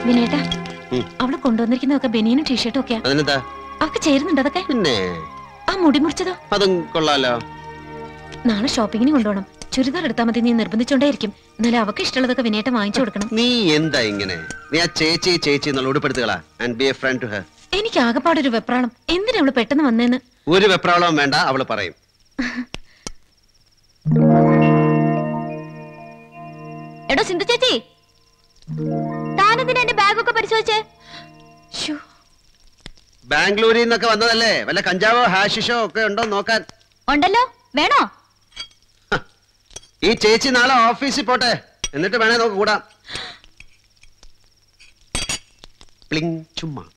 വിനേട്ടാ ഉം. അവള് കൊണ്ടുവന്നിരിക്കുന്നതൊക്കെ ബനിയനും ടീഷർട്ടും ഒക്കെയാ അതിനെന്താ അവക്ക് ചേരുന്നുണ്ട് അതൊക്കെ പിന്നെ ആ മുടി മുറിച്ചതോ അതും കൊള്ളാലോ നാളെ ഷോപ്പിങ്ങിന് കൊണ്ടുപോകണം ചുരിദാർ എടുത്താൽ മതി നീ നിർബന്ധിച്ചോണ്ടേയിരിക്കും എന്നാലും അവക്ക് ഇഷ്ടമുള്ളതൊക്കെ വിനേട്ട വാങ്ങിച്ചു കൊടുക്കണം നീ എന്താ ഇങ്ങനെ നീ ആ ചേച്ചി ചേച്ചി എന്നുള്ള ഉടുപ്പെടുത്തുകളാ and be a friend to her എനിക്ക് ആകെപ്പാടൊരു വെപ്രാളം എന്തിനാ അവള് പെട്ടെന്ന് വന്നേന്ന് ഒരു വെപ്രാളവും വേണ്ട അവള് പറയും എടോ സിന്ധു ചേച്ചി താനെന്തിനാ എന്റെ ബാഗൊക്കെ പരിശോധിച്ചേ ശ്ശോ, ബാംഗ്ലൂരിൽ നിന്നൊക്കെ വന്നതല്ലേ വല്ല കഞ്ചാവോ ഹാഷിഷോ ഒക്കെ ഉണ്ടോ നോക്കാൻ ഉണ്ടല്ലോ വേണോ ഈ ചേച്ചി നാളെ ഓഫീസിൽ പോട്ടെ എന്നിട്ട് വേണേ നമുക്ക് കൂടാം പ്ലിങ് ചുമ്മാ